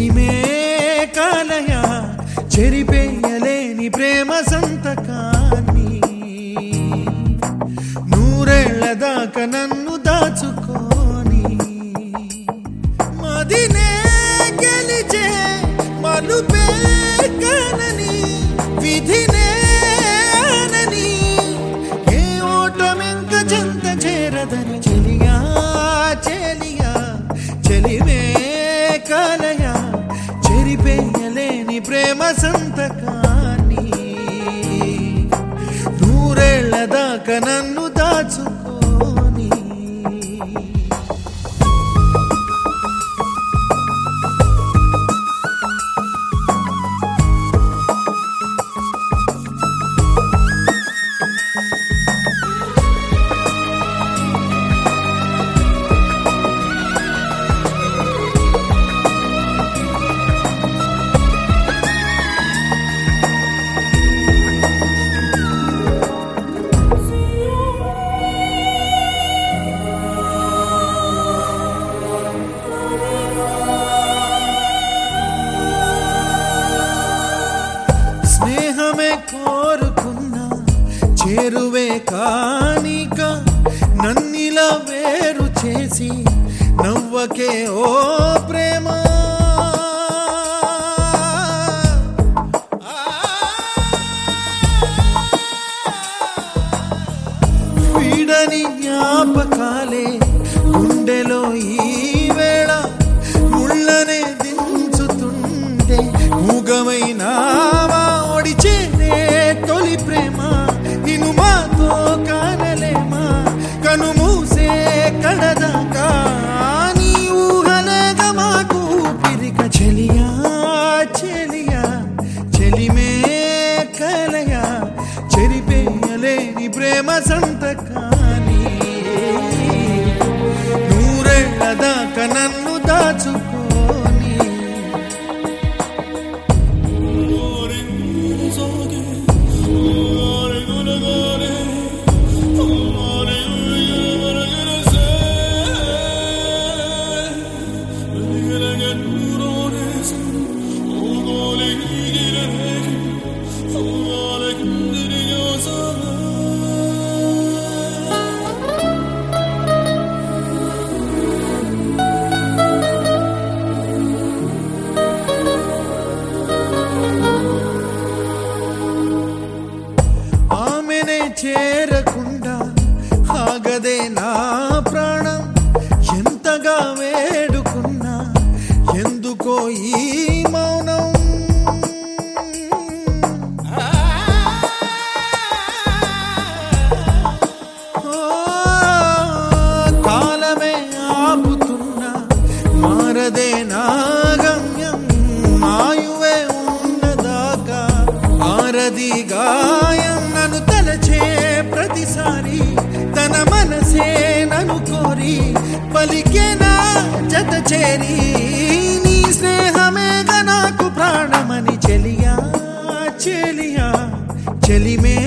చెలిమే కాలయ చెరిపేయలేని ప్రేమ సంతకాన్ని నూరేళ్ల దాకా నన్ను దాచుకోని మదినే గెలిచే మలుపే కనని విధినే అనని ఏ ఓటమింక చెంత చేరదని చెలియా చెలియా చెలివే కాలయ చెరిపేయలేని ప్రేమ సంతకాన్ని నూరేళ్ల దాకా నన్ను దాచుకోని స్నేహమే కోరుకున్నా చేరువే కానిక నన్నిలా వేరు చేసి నవ్వకే ఓ ప్రేమ వీడని జ్ఞాపకాలే గుండెలో ఈ వేళ ముళ్ళనే దించుతుంటే మూగమైనావా ఒడిచేనే తొలి ప్రేమ నిన్ను మాతో కానలేమా కను మూసే కడదాకా నీ ఊహలేక మాకు పిరిక చెలియా చెలియా చెలిమే కలయా చెరిపేయలేని ప్రేమ సంతకాని నూరేళ్ల దాకా నన్ను దాచుకోని ఆమెనే చేరకుండా ఆగదే నా ప్రాణం ఎంతగా వేడుకున్నా ఎందుకో ఈ మౌనం ఓ, కాలమే ఆపుతున్నా మారదే నా గమ్యం ఆయువే ఉన్నదాకా ఆరది గాయం నన్ను తలచే ప్రతిసారి తన మనసే నన్ను కోరి పలికేనా జత చేరి నీ స్నేహమేగా నాకు ప్రాణమని చెలియా చెలియా చెలిమే